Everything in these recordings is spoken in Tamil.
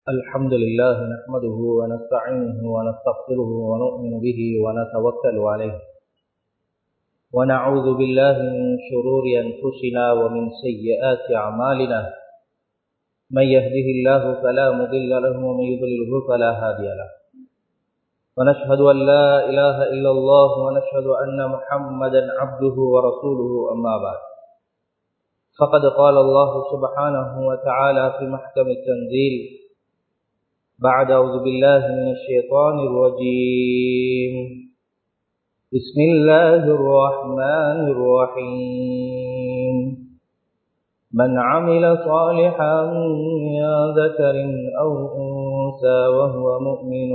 الحمد لله نحمده ونستعينه ونستغفره ونؤمن به ونتوكل عليه ونعوذ بالله من شرور أنفسنا ومن سيئات أعمالنا من يهده الله فلا مضل له ومن يضلله فلا هادي له ونشهد أن لا إله إلا الله ونشهد أن محمدا عبده ورسوله أما بعد فقد قال الله سبحانه وتعالى في محكم التنزيل بعد أعوذ بالله من الشيطان الرجيم بسم الله الرحمن الرحيم من عمل صالحا من ذكر أو أنثى وهو مؤمن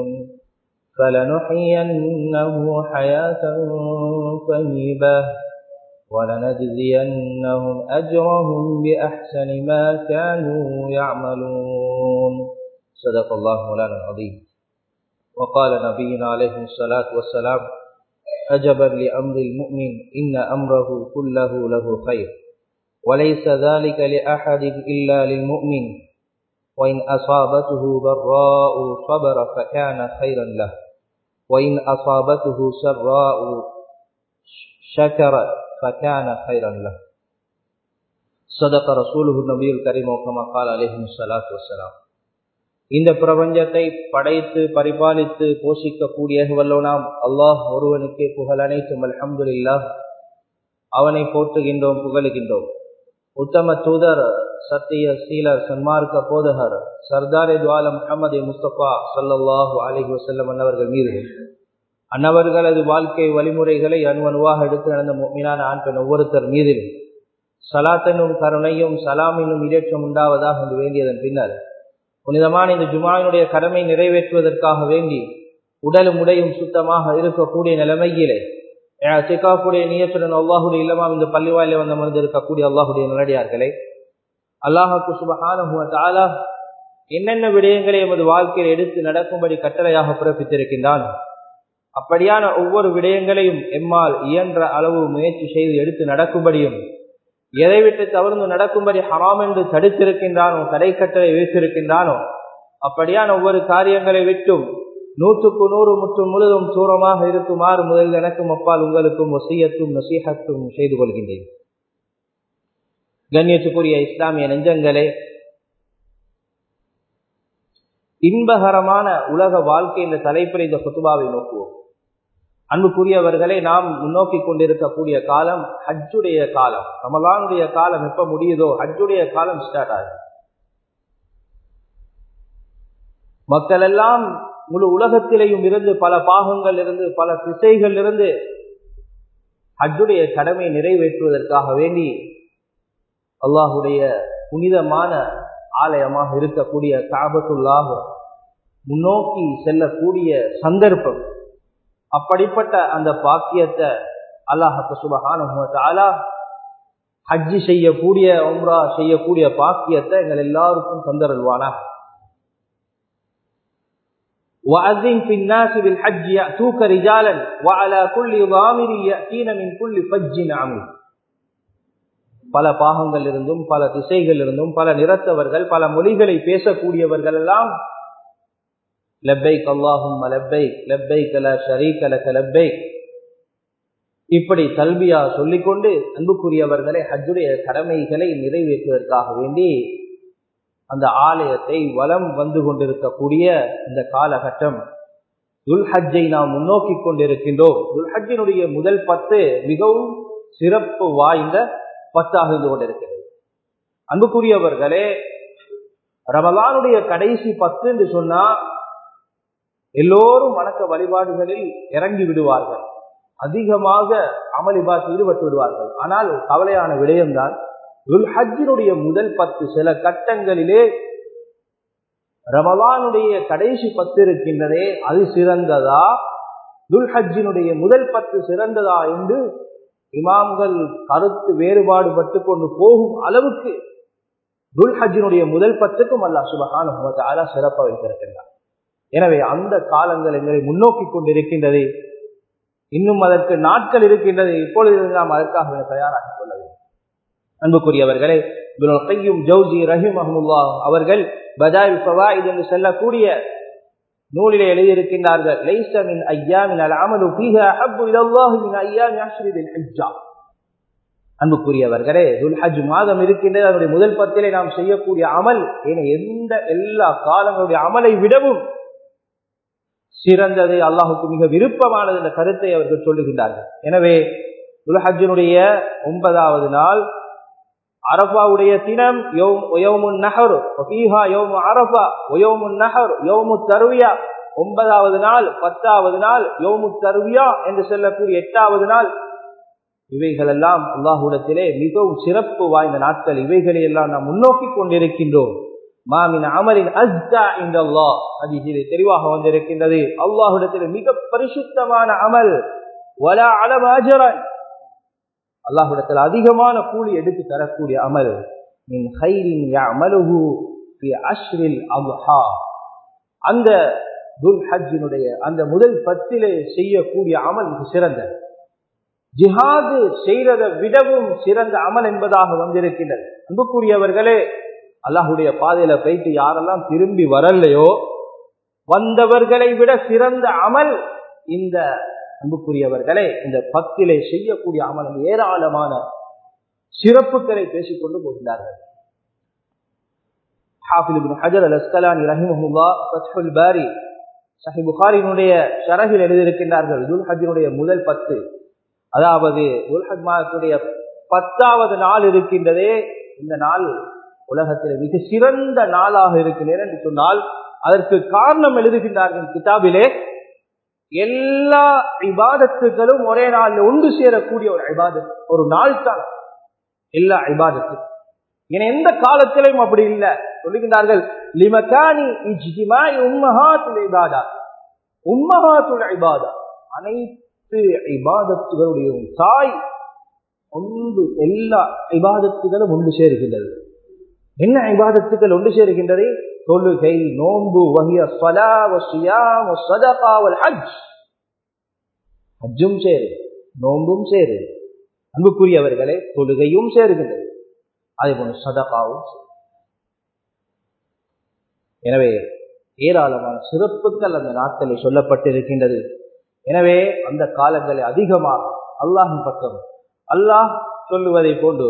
فلنحيينه حياة طيبة ولنجزينهم أجرهم بأحسن ما كانوا يعملون صدق الله مولانا العظيم وقال نبينا عليه الصلاة والسلام عجبا لأمر المؤمن إن أمره كله له خير وليس ذلك لأحد إلا للمؤمن وإن أصابته ضراء صبر فكان خيرا له وإن أصابته سراء شكر فكان خيرا له صدق رسوله النبي الكريم كما قال عليه الصلاة والسلام இந்த பிரபஞ்சத்தை படைத்து பரிபாலித்து போஷிக்கக்கூடிய வல்லோனாம் அல்லாஹ் ஒருவனுக்கே புகழ் அனைத்தும் அல்ஹம்துல்லா அவனை போற்றுகின்றோம் புகழுகின்றோம் உத்தம தூதர் சத்திய சீலர் சன்மார்க்க போதகர் சர்தாரே துவால முகமது முஸ்தபா சல்லாஹூ அலிஹி வசல்லம் அன்னவர்கள் மீது அன்னவர்களது வாழ்க்கை வழிமுறைகளை அணுவணுவாக எடுத்து நடந்த மீனான ஆண் பெண் ஒவ்வொருத்தர் மீதிலும் சலாத்தனும் கருணையும் சலாமினும் இடேற்றம் உண்டாவதாக என்று வேண்டியதன் பின்னர் புனிதமான இந்த ஜுமாவினுடைய கடமை நிறைவேற்றுவதற்காக வேண்டி உடலும் உடையும் சுத்தமாக இருக்கக்கூடிய நிலைமையிலே சிக்காக்கூடிய நீயத்துடன் அல்லாஹுடைய இல்லமாம் இந்த பள்ளிவாயில வந்து அமர்ந்து இருக்கக்கூடிய அல்லாஹுடைய நிலடியார்களே அல்லாஹாக்கு சுபகான என்னென்ன விடயங்களை எமது வாழ்க்கையில் எடுத்து நடக்கும்படி கட்டளையாக பிறப்பித்திருக்கின்றான் அப்படியான ஒவ்வொரு விடயங்களையும் எம்மால் இயன்ற அளவு முயற்சி செய்து எடுத்து நடக்கும்படியும் எதை விட்டு தவிர்த்து நடக்கும்படி ஹராம் என்று தடுத்திருக்கின்றானோ தடை கட்டளை வைத்திருக்கின்றானோ அப்படியான ஒவ்வொரு காரியங்களை விட்டும் நூற்றுக்கு நூறு முற்றும் முழுதும் தூரமாக இருக்குமாறு முதலில் எனக்கும் அப்பால் உங்களுக்கும் ஒசியத்தும் நசீகத்தும் செய்து கொள்கின்றேன் கண்ணியத்துக்குரிய இஸ்லாமிய நெஞ்சங்களே இன்பகரமான உலக வாழ்க்கை என்ற தலைப்பில் இந்த குத்துபாவை நோக்குவோம் அன்புக்குரியவர்களை நாம் முன்னோக்கி கொண்டிருக்கக்கூடிய காலம் ஹஜ்ஜுடைய காலம் ரமலானுடைய காலம் எப்ப முடியுதோ ஹஜ்ஜுடைய காலம் ஸ்டார்ட் ஆகும் மக்கள் எல்லாம் முழு உலகத்திலேயும் இருந்து பல பாகங்கள் இருந்து பல திசைகள் இருந்து ஹஜ்ஜுடைய கடமை நிறைவேற்றுவதற்காக வேண்டி அல்லாஹுடைய புனிதமான ஆலயமாக இருக்கக்கூடிய காபத்துள்ளாக முன்னோக்கி செல்லக்கூடிய சந்தர்ப்பம் அப்படிப்பட்ட அந்த பாக்கியத்தை அல்லாஹத்து சுபகான ஹஜ்ஜி செய்யக்கூடிய உம்ரா செய்யக்கூடிய பாக்கியத்தை எங்கள் எல்லாருக்கும் தந்தருள்வானா وأذن في الناس بالحج يأتوك رجالا وعلى كل ضامر يأتين من كل فج عميق பல பாகங்கள் இருந்தும் பல திசைகள் இருந்தும் பல நிறத்தவர்கள் பல மொழிகளை பேசக்கூடியவர்கள் எல்லாம் லப்பைக் அல்லாஹும் லப்பைக் லப்பைக் லா ஷரீக் லக லப்பைக் இப்படி கல்வியா சொல்லிக்கொண்டு அன்புக்குரியவர்களை ஹஜ்ஜுடைய கடமைகளை நிறைவேற்றுவதற்காக வேண்டி அந்த ஆலயத்தை வலம் வந்து கொண்டிருக்கக்கூடிய இந்த காலகட்டம் துல்ஹஜ்ஜை நாம் முன்னோக்கி கொண்டிருக்கின்றோம் துல்ஹஜ்ஜினுடைய முதல் பத்து மிகவும் சிறப்பு வாய்ந்த பத்தாக இருந்து கொண்டிருக்கிறது அன்புக்குரியவர்களே ரமலானுடைய கடைசி பத்து என்று சொன்னா எல்லோரும் வணக்க வழிபாடுகளில் இறங்கி விடுவார்கள் அதிகமாக அமளிபாசி ஈடுபட்டு விடுவார்கள் ஆனால் கவலையான விடயம்தான் துல்ஹஜினுடைய முதல் பத்து சில கட்டங்களிலே ரமலானுடைய கடைசி பத்து இருக்கின்றதே அது சிறந்ததா துல்ஹஜினுடைய முதல் பத்து சிறந்ததா என்று இமாம்கள் கருத்து வேறுபாடு பட்டு கொண்டு போகும் அளவுக்கு துல்ஹஜினுடைய முதல் பத்துக்கும் அல்லா சுபகான சிறப்ப வைத்திருக்கின்றார் எனவே அந்த காலங்கள் எங்களை முன்னோக்கி கொண்டிருக்கின்றது இன்னும் அதற்கு நாட்கள் இருக்கின்றது இப்பொழுது நாம் அதற்காக தயாராக கொள்ள வேண்டும் அன்புக்குரியவர்களே கையும் ஜவுஜி ரஹிம் அஹமுல்லா அவர்கள் பஜாயில் ஃபவாயித் என்று சொல்லக்கூடிய நூலிலே எழுதியிருக்கின்றார்கள் லைஸ மின் ஐயாமின் அல் அமலு ஃபீஹா அஹப்பு இலல்லாஹி மின் ஐயாமி அஷ்ரி தில் ஹிஜ்ஜா அன்புக்குரியவர்களே துல்ஹஜ் மாதம் இருக்கின்றது அதனுடைய முதல் பத்திலே நாம் செய்யக்கூடிய அமல் என எந்த எல்லா காலங்களுடைய அமலை விடவும் சிறந்தது அல்லாஹுக்கு மிக விருப்பமானது என்ற கருத்தை அவர்கள் சொல்லுகின்றார்கள் எனவே துல்ஹஜினுடைய ஒன்பதாவது நாள் அரபாவுடைய தினம் யோமுன் நஹர் ஃபீஹா யோமு அரபா ஒயோமுன் நஹர் யோமு தருவியா ஒன்பதாவது நாள் பத்தாவது நாள் யோமு தருவியா என்று சொல்லக்கூடிய எட்டாவது நாள் இவைகளெல்லாம் அல்லாஹுடத்திலே மிகவும் சிறப்பு வாய்ந்த நாட்கள் இவைகளை எல்லாம் நாம் முன்னோக்கி கொண்டிருக்கின்றோம் மாமின் அமலின் அஸ்தா இந்த அல்லா அதிலே தெளிவாக வந்திருக்கின்றது அல்லாஹுடத்திலே மிக பரிசுத்தமான அமல் வலா அளவு அஜரன் அல்லாஹுடத்தில் அதிகமான கூலி எடுத்து தரக்கூடிய அமல் மின் ஹைரின் அமலுகு அஷ்ரில் அல்ஹா அந்த துல் ஹஜ்ஜினுடைய அந்த முதல் பத்திலே செய்யக்கூடிய அமல் மிக சிறந்த ஜிஹாது செய்ததை விடவும் சிறந்த அமல் என்பதாக வந்திருக்கின்றது அன்புக்குரியவர்களே அல்லாஹுடைய பாதையில போயிட்டு யாரெல்லாம் திரும்பி வரலையோ வந்தவர்களை விட சிறந்த அமல் இந்த அன்புக்குரியவர்களே இந்த பத்திலே செய்யக்கூடிய அமல் ஏராளமான சிறப்புகளை பேசிக்கொண்டு போகிறார்கள் ஹஜர் அல் அஸ்கலானி ரஹிமஹுல்லா ஃபத்ஹுல் பாரி சஹி புகாரினுடைய ஷரகில் எழுதியிருக்கின்றார்கள் துல் ஹஜினுடைய முதல் பத்து அதாவது துல்ஹஜ் மாதத்துடைய பத்தாவது நாள் இருக்கின்றதே இந்த நாள் உலகத்தில் மிக சிறந்த நாளாக இருக்கிறேன் என்று சொன்னால் அதற்கு காரணம் எழுதுகின்றார்கள் கிதாபிலே எல்லா இபாதத்துகளும் ஒரே நாளில் ஒன்று சேரக்கூடிய ஒரு இபாதத் ஒரு நாள் தான் எல்லா இபாதத்தும் என எந்த காலத்திலையும் அப்படி இல்லை சொல்லுகின்றார்கள் லிமகானி இஜ்திமாய் உம்மஹாத்துல் இபாதா உம்மஹாத்துல் இபாதா அனைத்து இபாதத்துகளுடைய தாய் ஒன்று எல்லா இபாதத்துகளும் ஒன்று சேருகின்றது என்ன இபாதத்துகள் ஒன்று சேருகின்றது தொழுகை நோன்பு வகிய சலா வசியாம் சதகா வல் ஹஜ் ஹஜ்ஜும் சேரு நோன்பும் சேரு அன்புக்குரியவர்களே தொழுகையும் சேருகின்றது அதே போல சதகாவும் எனவே ஏராளமான சிறப்புகள் அந்த நாட்களில் சொல்லப்பட்டிருக்கின்றது எனவே அந்த காலங்களை அதிகமாக அல்லாஹின் பக்கம் அல்லாஹ் சொல்லுவதை போன்று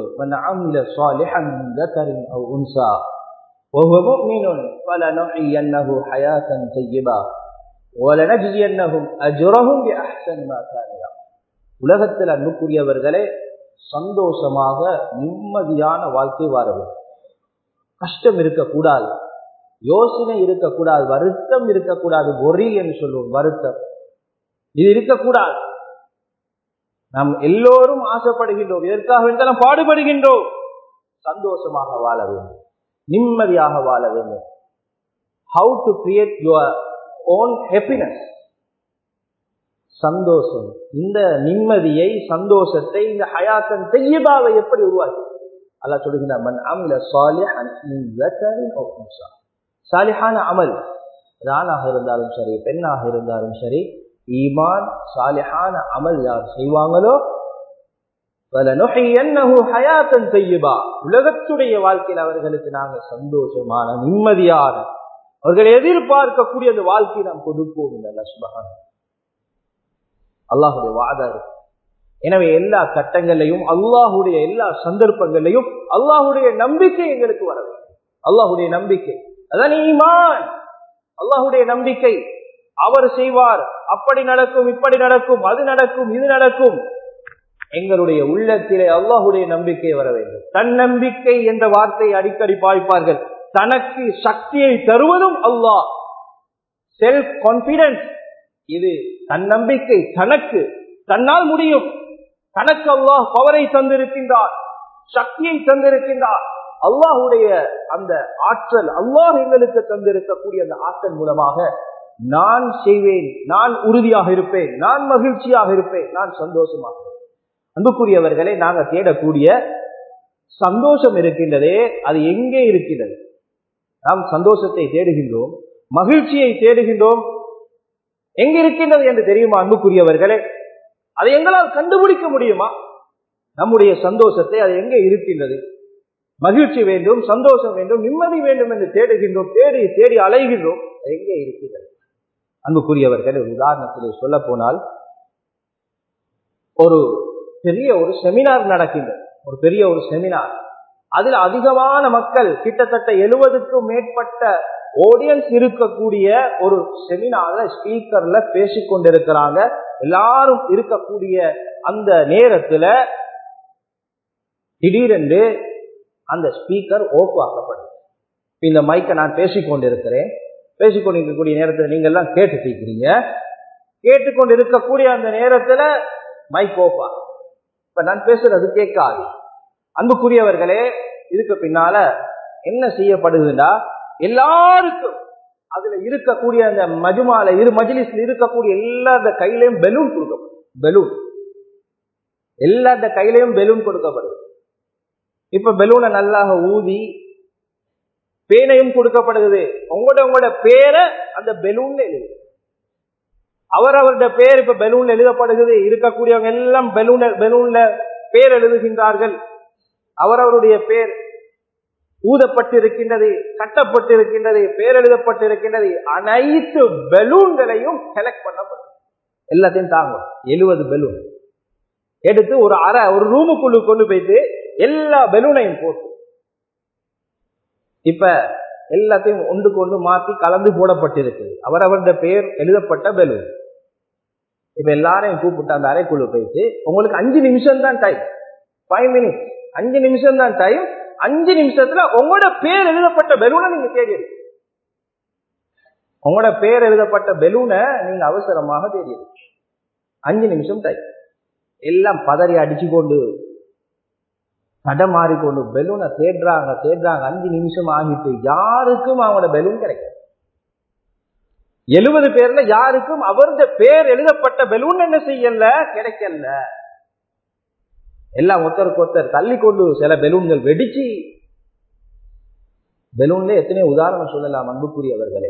وهو مؤمن فلنحيينه حياة طيبة ولنجزينهم أجرهم بأحسن ما كانوا உலகத்தில் அன்புக்குரியவர்களே சந்தோஷமாக நிம்மதியான வாழ்க்கை வாழ வேண்டும் கஷ்டம் இருக்கக்கூடாது யோசனை இருக்கக்கூடாது வருத்தம் இருக்கக்கூடாது ஒரி என்று சொல்லுவோம் வருத்தம் இது இருக்கக்கூடாது நாம் எல்லோரும் ஆசைப்படுகின்றோம் இதற்காக நாம் பாடுபடுகின்றோம் சந்தோஷமாக வாழ வேண்டும் நிம்மதியாக வாழ வேண்டும் how to create your own happiness சந்தோஷம் இந்த நிம்மதியை சந்தோஷத்தை இந்த ஹயாத்தன் செய்யபாவை எப்படி உருவாக்கி அல்லா சொல்லுகின்ற மன் அமில சாலிஹான அமல் ஆணாக இருந்தாலும் சரி பெண்ணாக இருந்தாலும் சரி ஈமான் சாலிஹான அமல் யார் செய்வாங்களோ உலகத்துடைய வாழ்க்கையில் அவர்களுக்கு நாங்கள் சந்தோஷமான நிம்மதியான அவர்கள் எதிர்பார்க்கக்கூடிய அந்த வாழ்க்கையை நாம் கொடுப்போம் இந்த சுபகான அல்லாஹுடைய வாதம் எனவே எல்லா கட்டங்களையும் அல்லாஹுடைய எல்லா சந்தர்ப்பங்களையும் அல்லாஹுடைய நம்பிக்கை எங்களுக்கு வர வேண்டும் அல்லாஹுடைய நம்பிக்கை அதான் ஈமான் அல்லாஹுடைய நம்பிக்கை அவர் செய்வார் அப்படி நடக்கும் இப்படி நடக்கும் அது நடக்கும் இது நடக்கும் எங்களுடைய உள்ளத்திலே அல்லாஹுடைய நம்பிக்கை வர வேண்டும் தன்னம்பிக்கை என்ற வார்த்தையை அடிக்கடி பாய்ப்பார்கள் தனக்கு சக்தியை தருவதும் அல்லாஹ் செல்ஃப் கான்பிடன்ஸ் இது தன்னம்பிக்கை தனக்கு தன்னால் முடியும் தனக்கு அல்லாஹ் பவரை தந்திருக்கின்றார் சக்தியை தந்திருக்கின்றார் அல்லாஹுடைய அந்த ஆற்றல் அல்லாஹ் எங்களுக்கு தந்திருக்கக்கூடிய அந்த ஆற்றல் மூலமாக நான் செய்வேன் நான் உறுதியாக இருப்பேன் நான் மகிழ்ச்சியாக இருப்பேன் நான் சந்தோஷமாக அன்புக்குரியவர்களை நாங்க தேடக்கூடிய சந்தோஷம் இருக்கின்றதே அது எங்கே இருக்கின்றது நாம் சந்தோஷத்தை தேடுகின்றோம் மகிழ்ச்சியை தேடுகின்றோம் எங்க இருக்கின்றது என்று தெரியுமா அன்புக்குரியவர்களே அதை எங்களால் கண்டுபிடிக்க முடியுமா நம்முடைய சந்தோஷத்தை அது எங்கே இருக்கின்றது மகிழ்ச்சி வேண்டும் சந்தோஷம் வேண்டும் நிம்மதி வேண்டும் என்று தேடுகின்றோம் தேடி தேடி அலைகின்றோம் எங்கே இருக்கிறது அன்புக்குரியவர்கள் ஒரு உதாரணத்திலே சொல்ல போனால் ஒரு பெரிய ஒரு செமினார் நடக்கின்றது ஒரு பெரிய ஒரு செமினார் அதில் அதிகமான மக்கள் கிட்டத்தட்ட எழுபதுக்கும் மேற்பட்ட ஆடியன்ஸ் இருக்கக்கூடிய ஒரு செமினார்ல ஸ்பீக்கர்ல பேசிக் கொண்டிருக்கிறாங்க எல்லாரும் இருக்கக்கூடிய அந்த நேரத்துல திடீரென்று அந்த ஸ்பீக்கர் ஓப்பு ஆக்கப்படுது இந்த மைக்கை நான் பேசிக் கொண்டிருக்கிறேன் பேசிக்கொண்டிருக்கக்கூடிய நேரத்தில் நீங்க எல்லாம் கேட்டுட்டு இருக்கிறீங்க கேட்டுக்கொண்டு இருக்கக்கூடிய அந்த நேரத்துல மைக் ஓப்பா இப்ப நான் பேசுறது கேட்காது அன்புக்குரியவர்களே இதுக்கு பின்னால என்ன செய்யப்படுதுன்னா எல்லாருக்கும் அதுல இருக்கக்கூடிய அந்த மஜுமால இரு மஜிலிஸ்ல இருக்கக்கூடிய எல்லா அந்த கையிலையும் பெலூன் கொடுக்கப்படும் பெலூன் எல்லா அந்த கையிலையும் பெலூன் கொடுக்கப்படுது இப்ப பெலூனை நல்லாக ஊதி பேனையும் கொடுக்கப்படுகிறது உங்களோட உங்களோட பேரை அந்த பெலூன்ல எழுது அவர் அவருடைய பேர் இப்ப பெலூன்ல எழுதப்படுகிறது இருக்கக்கூடியவங்க எல்லாம் பெலூன் பெலூன்ல பேர் எழுதுகின்றார்கள் அவர் அவருடைய பேர் ஊதப்பட்டிருக்கின்றது கட்டப்பட்டிருக்கின்றது பேர் எழுதப்பட்டிருக்கின்றது அனைத்து பெலூன்களையும் செலக்ட் பண்ணப்படும் எல்லாத்தையும் தாங்கும் எழுபது பெலூன் எடுத்து ஒரு அறை ஒரு ரூமுக்குள்ளு கொண்டு போயிட்டு எல்லா பெலூனையும் போட்டு இப்ப எல்லாத்தையும் ஒன்றுக்கு ஒன்று மாற்றி கலந்து போடப்பட்டிருக்கு அவர் அவருடைய பெயர் எழுதப்பட்ட பெலூன் இப்ப எல்லாரையும் கூப்பிட்டு அந்த அறைக்குள்ள போயிட்டு உங்களுக்கு அஞ்சு நிமிஷம் தான் டைம் ஃபைவ் மினிட்ஸ் அஞ்சு நிமிஷம் தான் டைம் அஞ்சு நிமிஷத்துல உங்களோட பேர் எழுதப்பட்ட பெலூனை நீங்க தேடி உங்களோட பேர் எழுதப்பட்ட பெலூனை நீங்க அவசரமாக தேடி அஞ்சு நிமிஷம் டைம் எல்லாம் பதறி அடிச்சு கொண்டு தடமாறிக்கொண்டு பெலூனை தேடுறாங்க தேடுறாங்க அஞ்சு நிமிஷம் ஆகிட்டு யாருக்கும் அவங்களோட பெலூன் கிடைக்கும் எழுபது பேர்ல யாருக்கும் அவருடைய பேர் எழுதப்பட்ட பெலூன் என்ன செய்யல கிடைக்கல எல்லாம் ஒருத்தருக்கு ஒருத்தர் தள்ளி கொண்டு சில பெலூன்கள் வெடிச்சு பெலூன்ல எத்தனையோ உதாரணம் சொல்லலாம் அன்புக்குரியவர்களே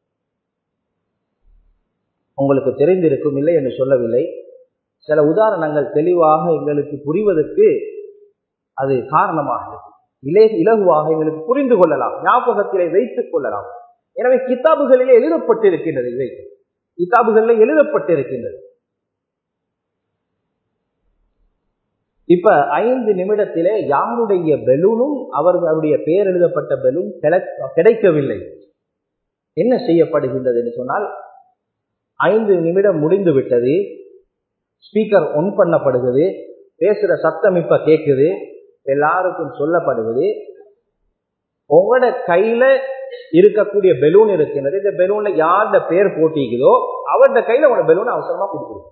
உங்களுக்கு தெரிந்திருக்கும் இல்லை என்று சொல்லவில்லை சில உதாரணங்கள் தெளிவாக எங்களுக்கு புரிவதற்கு அது காரணமாக இருக்கும் இலே இலகுவாக எங்களுக்கு புரிந்து கொள்ளலாம் ஞாபகத்திலே வைத்துக் கொள்ளலாம் எனவே கிதாபுகளிலே எழுதப்பட்டிருக்கின்றது இவை கிதாபுகளில் எழுதப்பட்டிருக்கின்றது இப்ப ஐந்து நிமிடத்திலே யாருடைய பெலூனும் அவர்களுடைய பெயர் எழுதப்பட்ட பெலூன் கிடைக்கவில்லை என்ன செய்யப்படுகின்றது என்று சொன்னால் ஐந்து நிமிடம் முடிந்து விட்டது ஸ்பீக்கர் ஒன் பண்ணப்படுகிறது பேசுற சத்தம் இப்ப கேட்குது எல்லாருக்கும் சொல்லப்படுவது உங்களோட கையில இருக்கக்கூடிய பெலூன் இருக்கின்றது இந்த பெலூன்ல யார்ட பேர் போட்டிக்குதோ அவருடைய கையில உங்களோட பெலூன் அவசரமா கொடுக்கணும்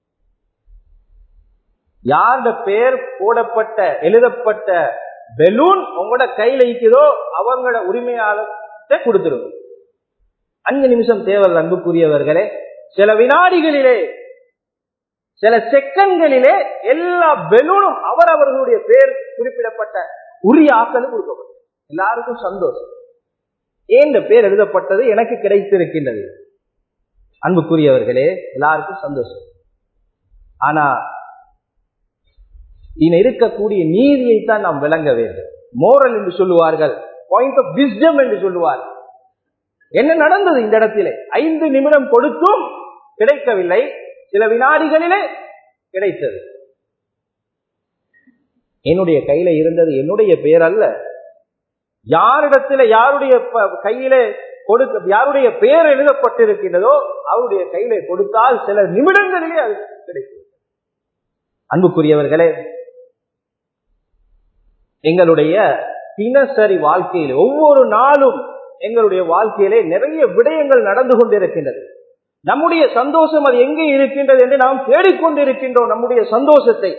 யார்ட பேர் போடப்பட்ட எழுதப்பட்ட பெலூன் உங்களோட கையில இருக்குதோ அவங்களோட உரிமையாளர்கிட்ட கொடுத்துரும் அஞ்சு நிமிஷம் தேவல் அன்புக்குரியவர்களே சில வினாடிகளிலே சில செகண்ட்களிலே எல்லா பெலூனும் அவர் அவர்களுடைய பேர் குறிப்பிடப்பட்ட உரிய ஆக்களும் கொடுக்கப்படும் எல்லாருக்கும் சந்தோஷம் ஏன் இந்த பேர் எழுதப்பட்டது எனக்கு கிடைத்திருக்கின்றது அன்புக்குரியவர்களே எல்லாருக்கும் சந்தோஷம் ஆனா இன இருக்கக்கூடிய நீதியைத்தான் நாம் விளங்க வேண்டும் மோரல் என்று சொல்லுவார்கள் பாயிண்ட் ஆஃப் விஸ்டம் என்று சொல்லுவார்கள் என்ன நடந்தது இந்த இடத்திலே ஐந்து நிமிடம் கொடுத்தும் கிடைக்கவில்லை சில வினாடிகளிலே கிடைத்தது என்னுடைய கையில இருந்தது என்னுடைய பெயர் அல்ல யாரிடத்துல யாருடைய கையில கொடுக்க யாருடைய பெயர் எழுதப்பட்டிருக்கின்றதோ அவருடைய கையில கொடுத்தால் சில நிமிடங்களிலே அது கிடைக்கும் அன்புக்குரியவர்களே எங்களுடைய தினசரி வாழ்க்கையில் ஒவ்வொரு நாளும் எங்களுடைய வாழ்க்கையிலே நிறைய விடயங்கள் நடந்து கொண்டிருக்கின்றது நம்முடைய சந்தோஷம் அது எங்கே இருக்கின்றது என்று நாம் தேடிக்கொண்டிருக்கின்றோம் நம்முடைய சந்தோஷத்தை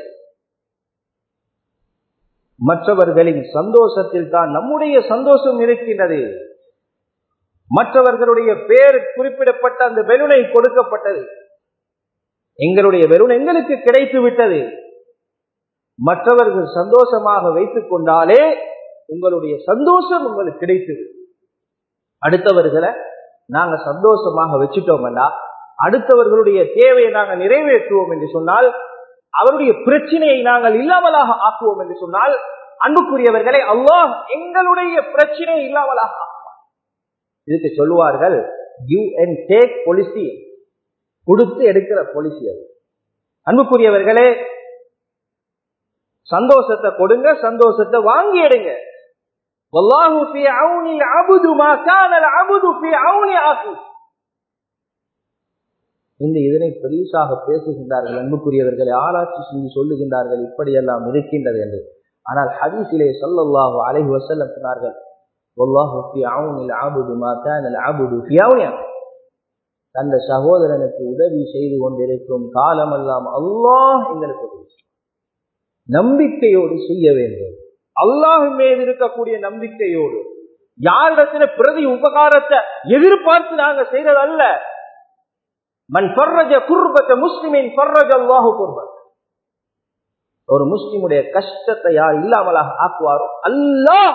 மற்றவர்களின் சந்தோஷத்தில் தான் நம்முடைய சந்தோஷம் இருக்கின்றது மற்றவர்களுடைய பேர் குறிப்பிடப்பட்ட அந்த பெலுனை கொடுக்கப்பட்டது எங்களுடைய பெலுன் எங்களுக்கு கிடைத்து விட்டது மற்றவர்கள் சந்தோஷமாக வைத்துக் கொண்டாலே உங்களுடைய சந்தோஷம் உங்களுக்கு கிடைத்து அடுத்தவர்களை நாங்க சந்தோஷமாக வச்சுட்டோம்னா அடுத்தவர்களுடைய தேவையை நாங்கள் நிறைவேற்றுவோம் என்று சொன்னால் அவருடைய பிரச்சனையை நாங்கள் இல்லாமலாக ஆக்குவோம் என்று சொன்னால் அன்புக்குரியவர்களை அல்லாஹ் எங்களுடைய பிரச்சனை இல்லாமலாக இதுக்கு சொல்லுவார்கள் கிவ் அண்ட் டேக் பொலிசி கொடுத்து எடுக்கிற பொலிசி அது அன்புக்குரியவர்களே சந்தோஷத்தை கொடுங்க சந்தோஷத்தை வாங்கி எடுங்க والله في عون العبد ما كان العبد في عون اخيه இந்த இதனை பெரிசாக பேசுகின்றார்கள் அன்புக்குரியவர்களை ஆராய்ச்சி செஞ்சு சொல்லுகின்றார்கள் இப்படியெல்லாம் இருக்கின்றது என்று ஆனால் ஹதீஸிலே சொல்லல்லாஹு அலைஹி வஸல்லம் சொன்னார்கள் والله في عون العبد ما كان العبد في عون தந்த சகோதரனுக்கு உதவி செய்து கொண்டிருக்கும் காலமெல்லாம் அல்லாஹ் எங்களுக்கு உதவி நம்பிக்கையோடு செய்ய வேண்டும் அல்லாஹ் மீது இருக்கக்கூடிய நம்பிக்கையோடு யாரிடத்துல பிரதி உபகாரத்தை எதிர்பார்த்து நாங்க செய்யறதல்ல மன் ஃபர்ரஜ குர்பத்த முஸ்லிமின் ஃபர்ரஜ அல்லாஹு குர்பத் ஒரு முஸ்லிமுடைய கஷ்டத்தை யார் இல்லாமலாக ஆக்குவாரோ அல்லாஹ்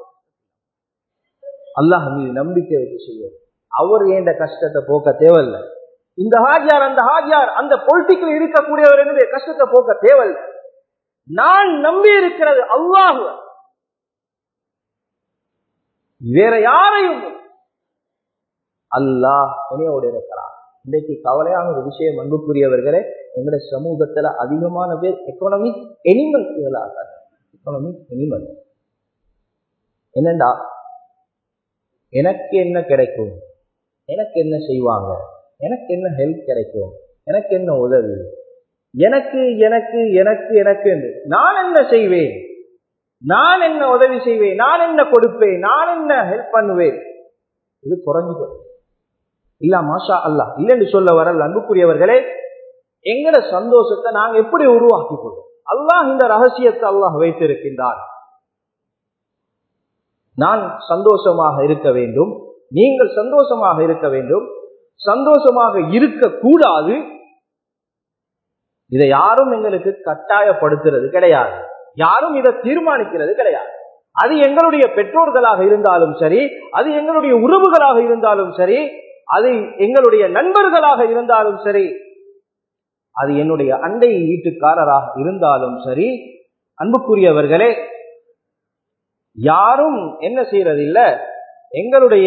அல்லாஹ் மீது நம்பிக்கை வச்சு செய்யும் அவர் ஏண்ட கஷ்டத்தை போக்க தேவையில்லை இந்த ஹாஜியார் அந்த ஹாஜியார் அந்த பொலிட்டிக்கல் இருக்கக்கூடியவர் என்னுடைய கஷ்டத்தை போக்க தேவையில்லை நான் நம்பி இருக்கிறது அல்லாஹு வேற யாரையும் அல்லாஹ் இணையோடு இருக்கிறார் இன்றைக்கு கவலையான ஒரு விஷயம் அன்புக்குரியவர்களே எங்களுடைய சமூகத்துல அதிகமான பேர் எக்கனாமிக் எனிமல்ஸ்களாக எக்கனாமிக் எனிமல் என்னண்டா எனக்கு என்ன கிடைக்கும் எனக்கு என்ன செய்வாங்க எனக்கு என்ன ஹெல்ப் கிடைக்கும் எனக்கு என்ன உதவி எனக்கு எனக்கு எனக்கு எனக்கு என்று நான் என்ன செய்வேன் நான் என்ன உதவி செய்வேன் நான் என்ன கொடுப்பேன் நான் என்ன ஹெல்ப் பண்ணுவேன் இது குறைஞ்சு இல்ல மாஷா அல்லா இல்லைன்னு சொல்ல வரல அன்புக்குரியவர்களே எங்கட சந்தோஷத்தை நாங்க எப்படி உருவாக்கி கொள்வோம் அல்லாஹ் இந்த ரகசியத்தை அல்லாஹ் வைத்திருக்கின்றார் நான் சந்தோஷமாக இருக்க வேண்டும் நீங்கள் சந்தோஷமாக இருக்க வேண்டும் சந்தோஷமாக இருக்க கூடாது இதை யாரும் எங்களுக்கு கட்டாயப்படுத்துறது கிடையாது யாரும் இதை தீர்மானிக்கிறது கிடையாது அது எங்களுடைய பெற்றோர்களாக இருந்தாலும் சரி அது எங்களுடைய உறவுகளாக இருந்தாலும் சரி அது எங்களுடைய நண்பர்களாக இருந்தாலும் சரி அது என்னுடைய அண்டை வீட்டுக்காரராக இருந்தாலும் சரி அன்புக்குரியவர்களே யாரும் என்ன செய்யறதில்ல எங்களுடைய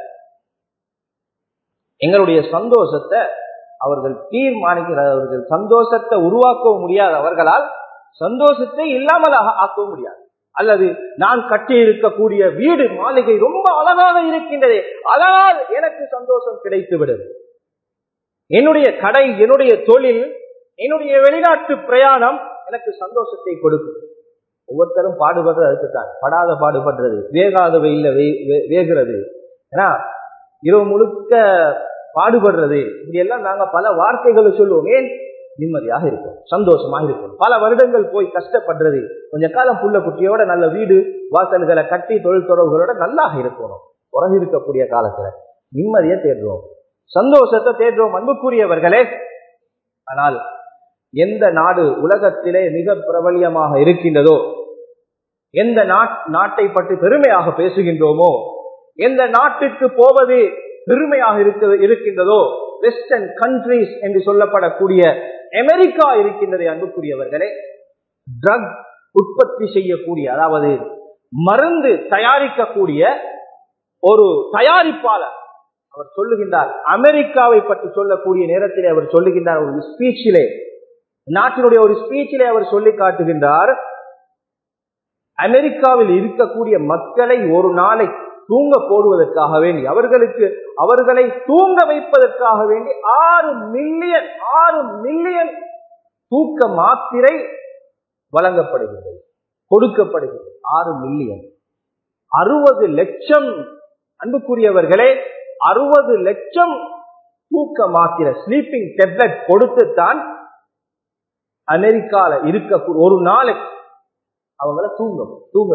எங்களுடைய சந்தோஷத்தை அவர்கள் தீர்மானிக்கிறவர்கள் சந்தோஷத்தை உருவாக்கவும் முடியாது அவர்களால் சந்தோஷத்தை இல்லாமலாக ஆக்கவும் முடியாது அல்லது நான் கட்டி இருக்கக்கூடிய வீடு மாளிகை ரொம்ப அழகாக இருக்கின்றது அதனால் எனக்கு சந்தோஷம் கிடைத்துவிடும் என்னுடைய கடை என்னுடைய தொழில் என்னுடைய வெளிநாட்டு பிரயாணம் எனக்கு சந்தோஷத்தை கொடுக்கும் ஒவ்வொருத்தரும் பாடுபடுறது அதுக்குத்தான் படாத பாடுபடுறது வேகாத வெயில வேகிறது ஏன்னா இரவு முழுக்க பாடுபடுறது இப்படி எல்லாம் நாங்க பல வார்த்தைகளை சொல்லுவோம் ஏன் நிம்மதியாக இருக்கும் சந்தோஷமாக இருக்கும் பல வருடங்கள் போய் கஷ்டப்படுறது கொஞ்ச காலம் புள்ள குட்டியோட நல்ல வீடு வாசல்களை கட்டி தொழில் தொடர்புகளோட நல்லாக இருக்கணும் குறைஞ்சு இருக்கக்கூடிய காலத்துல நிம்மதியை தேடுறோம் சந்தோஷத்தை தேடுறோம் அன்புக்குரியவர்களே ஆனால் எந்த நாடு உலகத்திலே மிக பிரபலியமாக இருக்கின்றதோ எந்த நாட்டை பற்றி பெருமையாக பேசுகின்றோமோ எந்த நாட்டுக்கு போவது பெருமையாக இருக்கின்றதோ வெஸ்டர்ன் கண்ட்ரிஸ் என்று சொல்லப்படக்கூடிய அமெரிக்கா இருக்கின்றது அன்புக்குரியவர்களே ட்ரக் உற்பத்தி செய்யக்கூடிய அதாவது மருந்து தயாரிக்கக்கூடிய ஒரு தயாரிப்பாளர் அவர் சொல்லுகின்றார் அமெரிக்காவை பற்றி சொல்லக்கூடிய நேரத்திலே அவர் சொல்லுகின்றார் ஒரு ஸ்பீச்சிலே நாட்டினுடைய ஒரு ஸ்பீச்சிலே அவர் சொல்லி காட்டுகின்றார் அமெரிக்காவில் இருக்கக்கூடிய மக்களை ஒரு நாளை தூங்க போடுவதற்காக வேண்டி அவர்களுக்கு அவர்களை தூங்க வைப்பதற்காக வேண்டி ஆறு மில்லியன் ஆறு மில்லியன் தூக்க மாத்திரை வழங்கப்படுகின்றது கொடுக்கப்படுகிறது ஆறு மில்லியன் அறுபது லட்சம் அன்புக்குரியவர்களே அறுபது லட்சம் தூக்க மாத்திரை ஸ்லீப்பிங் டெப்லெட் கொடுத்துத்தான் அமெரிக்கால இருக்க ஒரு நாளைக்கு அவங்கள தூங்க தூங்க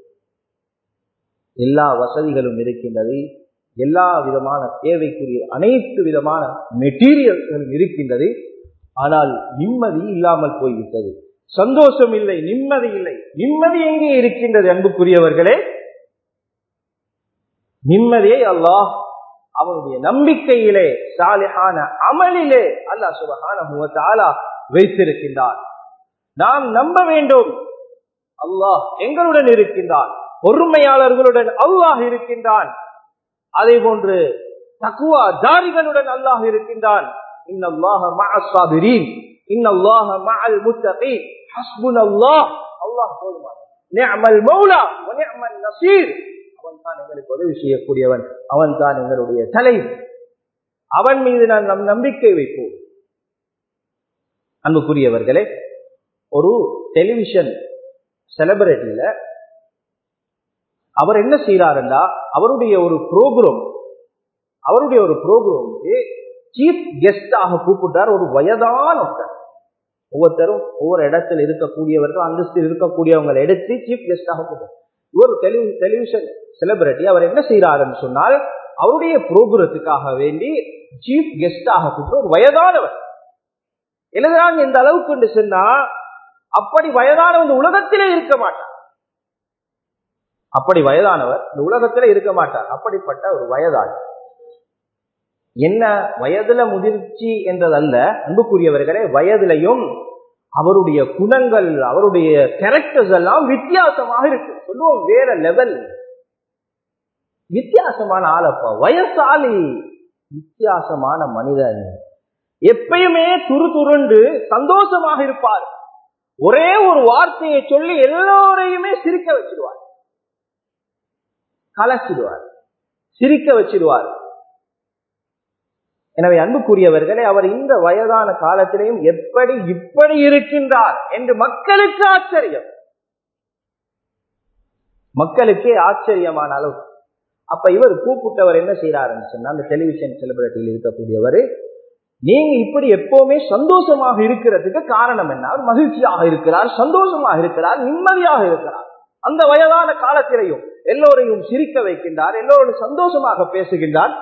எல்லா வசதிகளும் இருக்கின்றது எல்லா விதமான தேவைக்குரிய அனைத்து விதமான மெட்டீரியல்களும் இருக்கின்றது ஆனால் நிம்மதி இல்லாமல் போய்விட்டது சந்தோஷம் இல்லை நிம்மதி இல்லை நிம்மதி எங்கே இருக்கின்றது அன்புக்குரியவர்களே நிம்மதியை அல்லாஹ் அவனுடைய நம்பிக்கையிலே சாலிஹான அமலிலே அல்லாஹ் சுபஹான வைத்திருக்கின்றார் நாம் நம்ப வேண்டும் அல்லாஹ் எங்களுடன் இருக்கின்றான் பொறுமையாளர்களுடன் அல்லாஹ் இருக்கின்றான் அதே போன்று தக்குவா ஜாரிகளுடன் அல்லாஹ் இருக்கின்றான் இன்னல்லாஹ மஅஸ்ஸாபிரீன் இன்னல்லாஹ மஅல் முத்தகீன் ஹஸ்புனல்லாஹ் அல்லாஹ் போதுமானவன் நிஅமல் மௌலா வ நிஅமல் நஸீர் அவன் தான் எங்களுக்கு உதவி செய்யக்கூடியவன் அவன் தான் எங்களுடைய தலைவர் அவன் மீது நான் நம் நம்பிக்கை வைப்போம் அன்புக்குரியவர்களே ஒரு டெலிவிஷன் செலிபிரிட்டியில அவர் என்ன செய்யறாருன்னா அவருடைய ஒரு ப்ரோக்ராம் அவருடைய ஒரு ப்ரோக்ராமுக்கு சீஃப் கெஸ்டாக கூப்பிட்டார் ஒரு வயதான ஒருத்தர் ஒவ்வொருத்தரும் ஒவ்வொரு இடத்துல இருக்கக்கூடியவர்கள் அந்தஸ்தில் இருக்கக்கூடியவங்களை எடுத்து சீஃப் கெஸ்டாக கூப்பிட்டார் இவர் டெலிவி டெலிவிஷன் செலிபிரிட்டி அவர் என்ன செய்யறாருன்னு சொன்னால் அவருடைய புரோகிரத்துக்காக வேண்டி சீஃப் கெஸ்டாக கூப்பிட்டு ஒரு வயதானவர் எழுதுறாங்க இந்த அளவுக்கு சொன்னா அப்படி வயதானவர் இந்த உலகத்திலே இருக்க மாட்டார் அப்படி வயதானவர் இந்த உலகத்திலே இருக்க மாட்டார் அப்படிப்பட்ட ஒரு வயதான என்ன வயதுல முதிர்ச்சி என்றதல்ல அன்புக்குரியவர்களே வயதிலையும் அவருடைய குணங்கள் அவருடைய கேரக்டர்ஸ் எல்லாம் வித்தியாசமாக இருக்கு சொல்லுவோம் வேற லெவல் வித்தியாசமான ஆளப்பா வயசாலி வித்தியாசமான மனிதன் எப்பயுமே துரு துருண்டு சந்தோஷமாக இருப்பார் ஒரே ஒரு வார்த்தையை சொல்லி எல்லோரையுமே சிரிக்க வச்சிடுவார் கலச்சிடுவார் சிரிக்க வச்சிடுவார் எனவே அன்புக்குரியவர்களே அவர் இந்த வயதான காலத்திலேயும் எப்படி இப்படி இருக்கின்றார் என்று மக்களுக்கு ஆச்சரியம் மக்களுக்கே ஆச்சரியமான அளவு அப்ப இவர் கூப்பிட்டவர் என்ன செய்யறாருன்னு சொன்னா அந்த டெலிவிஷன் செலிபிரிட்டியில் இருக்கக்கூடியவர் நீங்க இப்படி எப்பவுமே சந்தோஷமாக இருக்கிறதுக்கு காரணம் என்ன அவர் மகிழ்ச்சியாக இருக்கிறார் சந்தோஷமாக இருக்கிறார் நிம்மதியாக இருக்கிறார் அந்த வயதான காலத்திலையும் எல்லோரையும் சிரிக்க வைக்கின்றார் எல்லோரும் சந்தோஷமாக பேசுகின்றார்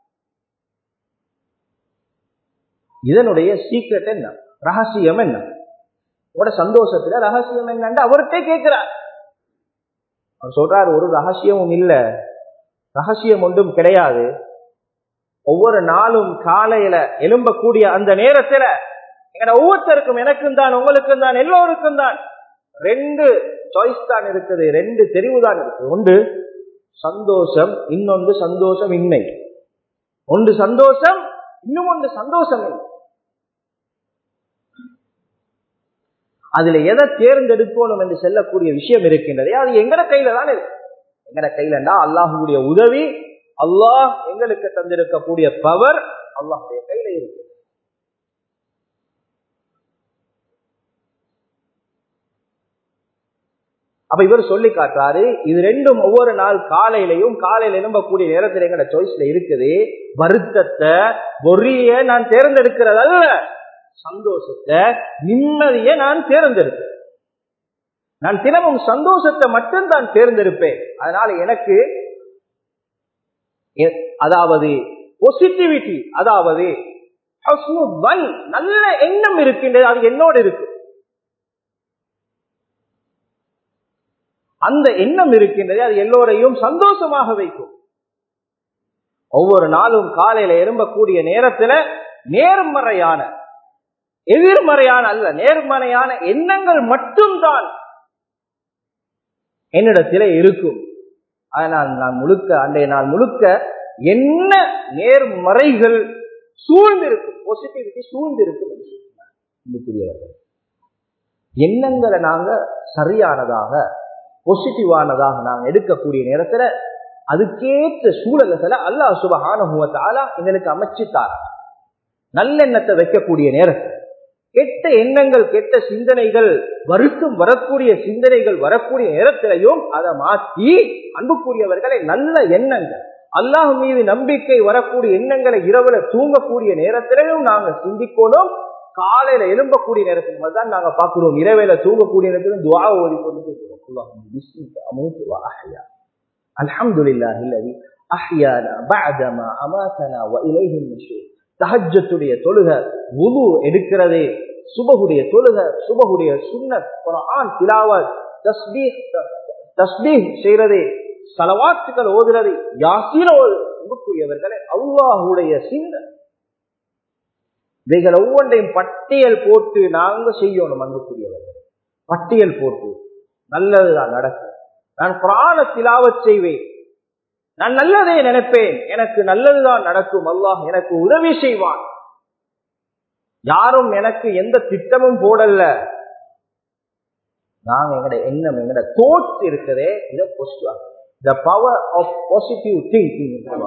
இதனுடைய சீக்ரெட் என்ன ரகசியம் என்ன உங்களோட சந்தோஷத்துல ரகசியம் என்னன்னு அவர்கிட்ட கேட்கிறார் அவர் சொல்றார் ஒரு ரகசியமும் இல்ல ரகசியம் ஒன்றும் கிடையாது ஒவ்வொரு நாளும் காலையில எழும்பக்கூடிய அந்த நேரத்துல எங்கட ஒவ்வொருத்தருக்கும் எனக்கும் தான் உங்களுக்கும் தான் எல்லோருக்கும் தான் ரெண்டு சாய்ஸ் தான் இருக்குது ரெண்டு தெரிவு தான் இருக்குது ஒன்று சந்தோஷம் இன்னொன்று சந்தோஷம் இன்மை ஒன்று சந்தோஷம் இன்னும் ஒன்று சந்தோஷம் இல்லை அதுல எதை தேர்ந்தெடுக்கணும் என்று செல்லக்கூடிய விஷயம் இருக்கின்றது அது எங்கட கையில தான் இருக்கு எங்கட கையிலண்டா அல்லாஹுடைய உதவி அல்லாஹ் எங்களுக்கு தந்திருக்கக்கூடிய பவர் அல்லாஹுடைய கையில இருக்கு அப்ப இவர் சொல்லி காட்டுறாரு இது ரெண்டும் ஒவ்வொரு நாள் காலையிலையும் காலையில எழும்பக்கூடிய நேரத்தில் எங்கட சாய்ஸ்ல இருக்குது வருத்தத்தை பொறிய நான் தேர்ந்தெடுக்கிறதல்ல சந்தோஷத்தை நிம்மதியை நான் தேர்ந்தெடுப்பேன் நான் தினமும் சந்தோஷத்தை மட்டும் தான் தேர்ந்தெடுப்பேன் அதனால எனக்கு அதாவது பாசிட்டிவிட்டி அதாவது நல்ல எண்ணம் இருக்கின்றது அது என்னோடு இருக்கு அந்த எண்ணம் இருக்கின்றது அது எல்லோரையும் சந்தோஷமாக வைக்கும் ஒவ்வொரு நாளும் காலையில எழும்பக்கூடிய நேரத்துல நேர்மறையான எதிர்மறையான அல்ல நேர்மறையான எண்ணங்கள் மட்டும்தான் என்னிடத்திலே இருக்கும் அதனால் நான் முழுக்க அன்றைய நாள் முழுக்க என்ன நேர்மறைகள் சூழ்ந்திருக்கும் பாசிட்டிவிட்டி சூழ்ந்திருக்கும் என்று சொன்னார் எண்ணங்களை நாங்க சரியானதாக பாசிட்டிவானதாக நாங்க எடுக்கக்கூடிய நேரத்துல அதுக்கேற்ற சூழல்களை அல்லாஹ் சுபஹானுவத்தாலா எங்களுக்கு அமைச்சுத்தார நல்லெண்ணத்தை வைக்கக்கூடிய நேரத்தில் கெட்ட எண்ணங்கள் கெட்ட சிந்தனைகள் வருக்கும் வரக்கூடிய சிந்தனைகள் வரக்கூடிய நேரத்திலையும் அதை மாற்றி அன்புக்குரியவர்களை நல்ல எண்ணங்கள் அல்லாஹ் மீது நம்பிக்கை வரக்கூடிய எண்ணங்களை இரவுல தூங்கக்கூடிய நேரத்திலையும் நாங்க சிந்திக்கணும் காலையில எழும்பக்கூடிய நேரத்தில் தான் நாங்க பாக்குறோம் இரவேல தூங்கக்கூடிய நேரத்திலும் துவா ஓதி கொண்டு அல்ஹம்துலில்லாஹி அல்லதி அஹ்யானா பஅதமா அமாதனா வ இலைஹி நுஷூர் தஹஜ்ஜத்துடைய தொழுக வுது எடுக்கிறதே சுபகுடைய தொழுக சுபகுடைய சுன்னத் குர்ஆன் திலாவத் தஸ்பீஹ் தஸ்பீஹ் செய்யறதே சலவாத்துக்கள் ஓதுறது யாசீன ஓதுக்குரியவர்களே அல்லாஹுடைய சிந்தனை இவைகள் ஒவ்வொன்றையும் பட்டியல் போட்டு நாங்க செய்யணும் அன்புக்குரியவர்கள் பட்டியல் போட்டு நல்லதுதான் நடக்கும் நான் பிராண திலாவச் செய்வேன் நான் நல்லதே நினைப்பேன் எனக்கு நல்லதுதான் நடக்கும் அல்லாஹ் எனக்கு உதவி செய்வான் யாரும் எனக்கு எந்த திட்டமும் போடல நாங்க எங்கட எண்ணம் எங்கட தோட்ஸ் இருக்குதே இதை பொசுவாங்க the power of positive thinking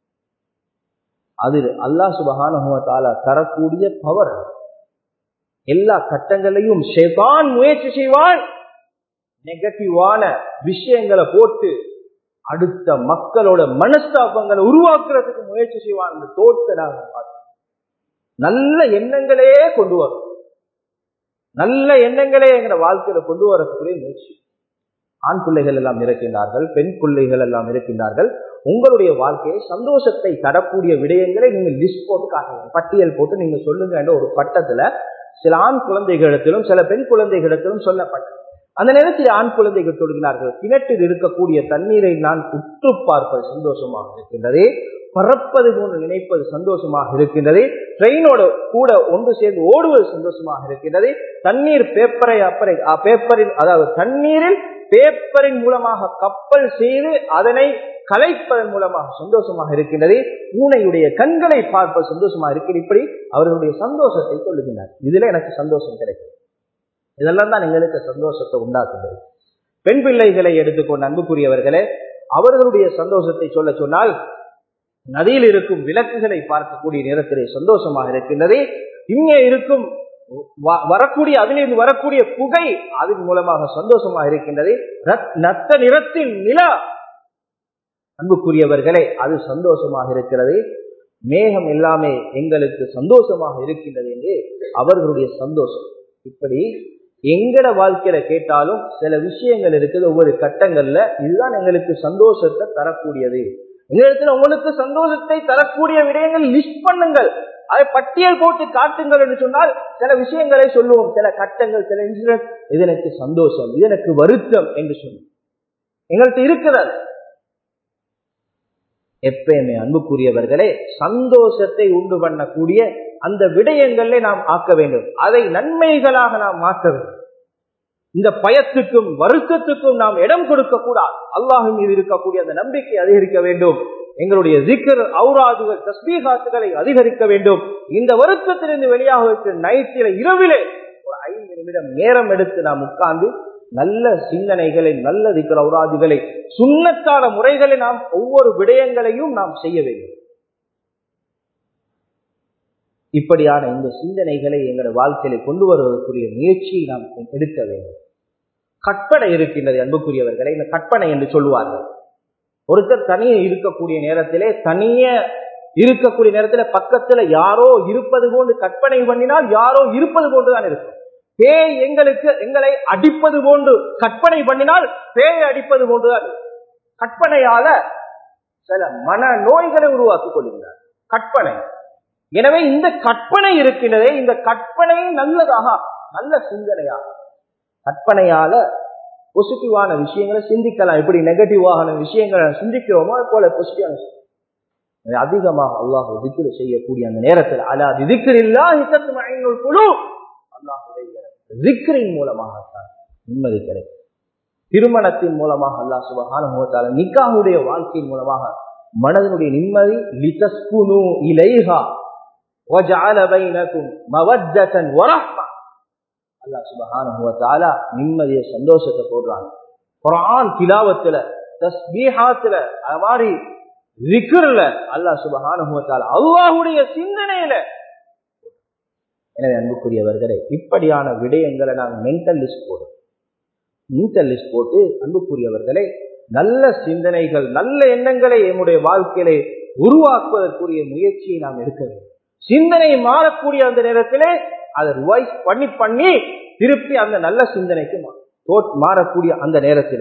அது அல்லாஹ் சுபகான தரக்கூடிய பவர் எல்லா கட்டங்களையும் ஷேதான் முயற்சி செய்வான் நெகட்டிவான விஷயங்களை போட்டு அடுத்த மக்களோட மனஸ்தாபங்களை உருவாக்குறதுக்கு முயற்சி செய்வான் அந்த தோட்டத்தை நாங்க பார்த்தோம் நல்ல எண்ணங்களே கொண்டு வரும் நல்ல எண்ணங்களே எங்க வாழ்க்கையில கொண்டு வரக்கூடிய முயற்சி ஆண் பிள்ளைகள் எல்லாம் இருக்கின்றார்கள் பெண் பிள்ளைகள் எல்லாம் இருக்கின்றார்கள் உங்களுடைய வாழ்க்கையை சந்தோஷத்தை தரக்கூடிய விடயங்களை நீங்க லிஸ்ட் போட்டு காட்டுங்க பட்டியல் போட்டு நீங்க சொல்லுங்க என்ற ஒரு பட்டத்துல சில ஆண் குழந்தைகளிடத்திலும் சில பெண் குழந்தைகளிடத்திலும் சொல்லப்பட்டது அந்த நேரத்தில் ஆண் குழந்தைகள் சொல்கிறார்கள் கிணற்றில் இருக்கக்கூடிய தண்ணீரை நான் உற்று பார்ப்பது சந்தோஷமாக இருக்கின்றது பறப்பது போன்று நினைப்பது சந்தோஷமாக இருக்கின்றது ட்ரெயினோட கூட ஒன்று சேர்ந்து ஓடுவது சந்தோஷமாக இருக்கின்றது தண்ணீர் பேப்பரை அப்பறை பேப்பரில் அதாவது தண்ணீரில் பேப்பரின் மூலமாக கப்பல் செய்து அதனை கலைப்பதன் மூலமாக சந்தோஷமாக இருக்கின்றது பூனையுடைய கண்களை பார்ப்பது சந்தோஷமாக இருக்கிறது இப்படி அவர்களுடைய சந்தோஷத்தை சொல்லுகின்றார் இதுல எனக்கு சந்தோஷம் கிடைக்கும் இதெல்லாம் தான் எங்களுக்கு சந்தோஷத்தை உண்டாக்குகிறது பெண் பிள்ளைகளை எடுத்துக்கொண்ட அன்புக்குரியவர்களே அவர்களுடைய சந்தோஷத்தை சொல்ல சொன்னால் நதியில் இருக்கும் விளக்குகளை பார்க்கக்கூடிய நேரத்திலே சந்தோஷமாக இருக்கின்றது இங்கே இருக்கும் வரக்கூடிய அதிலிருந்து வரக்கூடிய புகை அதன் மூலமாக சந்தோஷமாக இருக்கின்றது நத்த நிறத்தின் நிலா அன்புக்குரியவர்களே அது சந்தோஷமாக இருக்கிறது மேகம் எல்லாமே எங்களுக்கு சந்தோஷமாக இருக்கின்றது என்று அவர்களுடைய சந்தோஷம் இப்படி எங்கட வாழ்க்கையில கேட்டாலும் சில விஷயங்கள் இருக்குது ஒவ்வொரு கட்டங்கள்ல இதுதான் எங்களுக்கு சந்தோஷத்தை தரக்கூடியது எங்களிடத்துல உங்களுக்கு சந்தோஷத்தை தரக்கூடிய விடயங்கள் லிஸ்ட் பண்ணுங்கள் அதை பட்டியல் போட்டு காட்டுங்கள் என்று சொன்னால் சில விஷயங்களை சொல்லுவோம் சில கட்டங்கள் சில இன்சிடென்ட் இது எனக்கு சந்தோஷம் இது எனக்கு வருத்தம் என்று சொல்லுவோம் எங்கள்கிட்ட இருக்கிறது எப்பயுமே அன்புக்குரியவர்களே சந்தோஷத்தை உண்டு பண்ணக்கூடிய அந்த விடயங்களை நாம் ஆக்க வேண்டும் அதை நன்மைகளாக நாம் மாற்ற வேண்டும் இந்த பயத்துக்கும் வருத்தத்துக்கும் நாம் இடம் கொடுக்க கூடாது அல்லாஹின் மீது இருக்கக்கூடிய அந்த நம்பிக்கை அதிகரிக்க வேண்டும் எங்களுடைய ஜிக்கர் அவுராதுகள் தஸ்மீகாத்துகளை அதிகரிக்க வேண்டும் இந்த வருத்தத்திலிருந்து வெளியாக நைட்டில இரவிலே ஒரு ஐந்து நிமிடம் நேரம் எடுத்து நாம் உட்கார்ந்து நல்ல சிந்தனைகளை நல்ல திக்கர் அவுராதுகளை சுண்ணத்தான முறைகளை நாம் ஒவ்வொரு விடயங்களையும் நாம் செய்ய வேண்டும் இப்படியான இந்த சிந்தனைகளை எங்களோட வாழ்க்கையில கொண்டு வருவதற்குரிய முயற்சியை நாம் எடுக்க வேண்டும் கற்பனை இருக்கின்றது அன்புக்குரியவர்களை இந்த கற்பனை என்று சொல்லுவார்கள் ஒருத்தர் தனியே இருக்கக்கூடிய நேரத்திலே தனிய இருக்கக்கூடிய நேரத்துல பக்கத்துல யாரோ இருப்பது போன்று கற்பனை பண்ணினால் யாரோ இருப்பது போன்றுதான் இருக்கும் பேய் எங்களுக்கு எங்களை அடிப்பது போன்று கற்பனை பண்ணினால் பேய் அடிப்பது போன்றுதான் கற்பனையால சில மன நோய்களை உருவாக்கிக் கொள்கிறார் கற்பனை எனவே இந்த கற்பனை இருக்கின்றதே இந்த கற்பனை நல்லதாக நல்ல சிந்தனையாக கற்பனையால பாசிட்டிவான விஷயங்களை சிந்திக்கலாம் எப்படி நெகட்டிவான விஷயங்களை சிந்திக்கிறோமோ அது போல பாசிட்டிவான அதிகமாக அல்லாஹ் திக்கிற செய்யக்கூடிய அந்த நேரத்தில் அலா திக்கிரில்லா குழு அல்லாஹுடைய திக்ரின் மூலமாகத்தான் நிம்மதி கிடைக்கும் திருமணத்தின் மூலமாக அல்லாஹ் சுபகான முகத்தால நிக்காவுடைய வாழ்க்கையின் மூலமாக மனதனுடைய நிம்மதி லிதஸ்குனு இலைஹா وجعل بينكم مودة ورحمة அல்லாஹ் சுபஹானஹு வ தஆலா நிம்மதிய சந்தோஷத்தை போடுறாங்க குர்ஆன் திலாவத்துல தஸ்பீஹாத்துல அது மாதிரி ذிக்ர்ல அல்லாஹ் சுபஹானஹு வ தஆலா அல்லாஹ்வுடைய சிந்தனையில எனவே அன்புக்குரியவர்களே இப்படியான விடயங்களை நாங்கள் மென்டல் லிஸ்ட் போடுறோம் மென்டல் லிஸ்ட் போட்டு அன்புக்குரியவர்களே நல்ல சிந்தனைகள் நல்ல எண்ணங்களை என்னுடைய வாழ்க்கையிலே உருவாக்குவதற்குரிய முயற்சியை நாம் எடுக்க வேண்டும் சிந்தனை மாறக்கூடிய அந்த நேரத்திலே அதை ரிவைஸ் பண்ணி பண்ணி திருப்பி அந்த நல்ல சிந்தனைக்கு மாறக்கூடிய அந்த நேரத்திலே